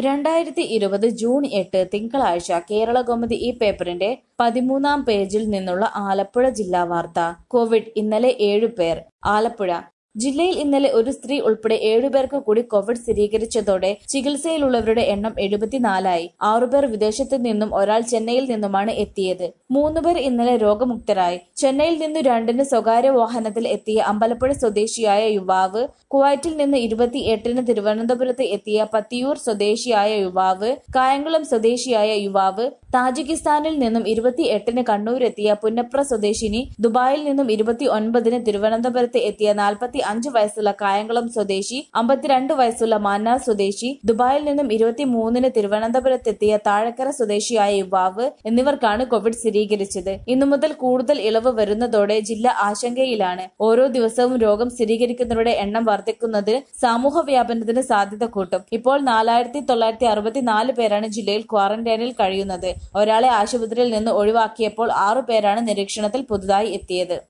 രണ്ടായിരത്തി ഇരുപത് ജൂൺ എട്ട് തിങ്കളാഴ്ച കേരളകൗമുദി ഈ പേപ്പറിന്റെ പതിമൂന്നാം പേജിൽ നിന്നുള്ള ആലപ്പുഴ ജില്ലാ വാർത്ത കോവിഡ് ഇന്നലെ ഏഴുപേർ ആലപ്പുഴ ജില്ലയിൽ ഇന്നലെ ഒരു സ്ത്രീ ഉൾപ്പെടെ ഏഴുപേർക്ക് കൂടി കോവിഡ് സ്ഥിരീകരിച്ചതോടെ ചികിത്സയിലുള്ളവരുടെ എണ്ണം എഴുപത്തിനാലായി ആറുപേർ വിദേശത്തു നിന്നും ഒരാൾ ചെന്നൈയിൽ നിന്നുമാണ് എത്തിയത് മൂന്നുപേർ ഇന്നലെ രോഗമുക്തരായി ചെന്നൈയിൽ നിന്ന് രണ്ടിന് സ്വകാര്യ വാഹനത്തിൽ എത്തിയ അമ്പലപ്പുഴ സ്വദേശിയായ യുവാവ് കുവൈറ്റിൽ നിന്ന് ഇരുപത്തിയെട്ടിന് തിരുവനന്തപുരത്ത് എത്തിയ പത്തിയൂർ സ്വദേശിയായ യുവാവ് കായംകുളം സ്വദേശിയായ യുവാവ് താജിക്കിസ്ഥാനിൽ നിന്നും ഇരുപത്തിയെട്ടിന് കണ്ണൂരെത്തിയ പുന്നപ്ര സ്വദേശിനി ദുബായിൽ നിന്നും ഇരുപത്തി ഒൻപതിന് തിരുവനന്തപുരത്ത് എത്തിയ നാൽപ്പത്തി അഞ്ച് വയസ്സുള്ള കായംകുളം സ്വദേശി അമ്പത്തിരണ്ട് വയസ്സുള്ള മാന്നാർ സ്വദേശി ദുബായിൽ നിന്നും ഇരുപത്തിമൂന്നിന് തിരുവനന്തപുരത്തെത്തിയ താഴക്കര സ്വദേശിയായ യുവാവ് എന്നിവർക്കാണ് കോവിഡ് സ്ഥിരീകരിച്ചത് ഇന്നു മുതൽ കൂടുതൽ ഇളവ് വരുന്നതോടെ ജില്ല ആശങ്കയിലാണ് ഓരോ ദിവസവും രോഗം സ്ഥിരീകരിക്കുന്നവരുടെ എണ്ണം വർദ്ധിക്കുന്നത് സമൂഹ വ്യാപനത്തിന് സാധ്യത കൂട്ടും ഇപ്പോൾ നാലായിരത്തി തൊള്ളായിരത്തി അറുപത്തിനാല് പേരാണ് ജില്ലയിൽ ക്വാറന്റൈനിൽ കഴിയുന്നത് ഒരാളെ ആശുപത്രിയിൽ നിന്ന് ഒഴിവാക്കിയപ്പോൾ ആറു പേരാണ് നിരീക്ഷണത്തിൽ പുതുതായി എത്തിയത്